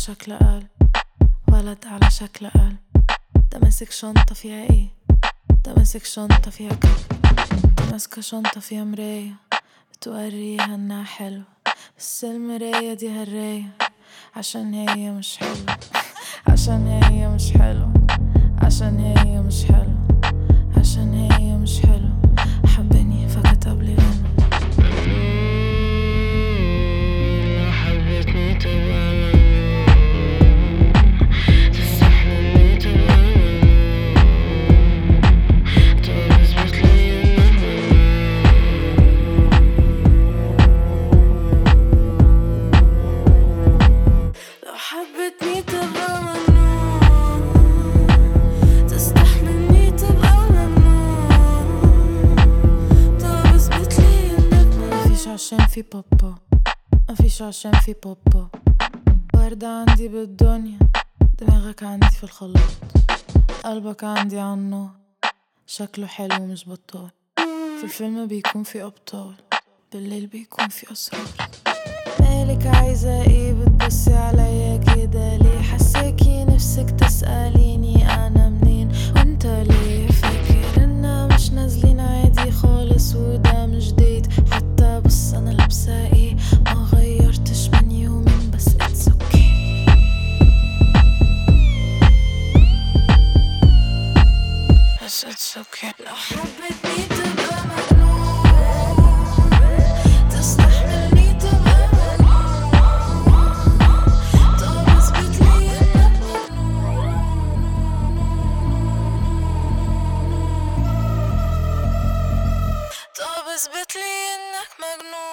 شكل قلب ولد على شكل قلب ده ماسك شنطة فيها ايه ده ماسك شنطة فيها كلب ده ماسكة شنطة فيها مراية بتوريها انها حلوة بس المراية دي هراية عشان هي مش حلوة عشان هي مش حلوة عشان هي مش حلوة عشان هي مش حلوة حبني فكتب لي غنى لو حبيتني تبقى مجنون تستحملني تبقى مجنون طب اثبت لي انك مجنون لو حبتني تبقى مجنون تستحملني تبقى مجنون طب اثبت لي انك مفيش عشان في بابا مفيش عشان في بابا وردة عندي بالدنيا دماغك عندي في الخلاط قلبك عندي عنه شكله حلو مش بطال في الفيلم بيكون في أبطال بالليل بيكون في أسرار مالك عايزة ايه بتبصي عليا كده ليه حساكي نفسك تسأليني أنا منين وانت ليه فاكر إننا مش نازلين عادي خالص وده مش ديت حتى بص أنا لابسة ايه ما غيرتش من يومين بس اتس اوكي بس اتس اوكي لو حبيتني تبقى مجنون تستحملني تبقى مجنون طب اثبت لي انك مجنون طب اثبت لي انك مجنون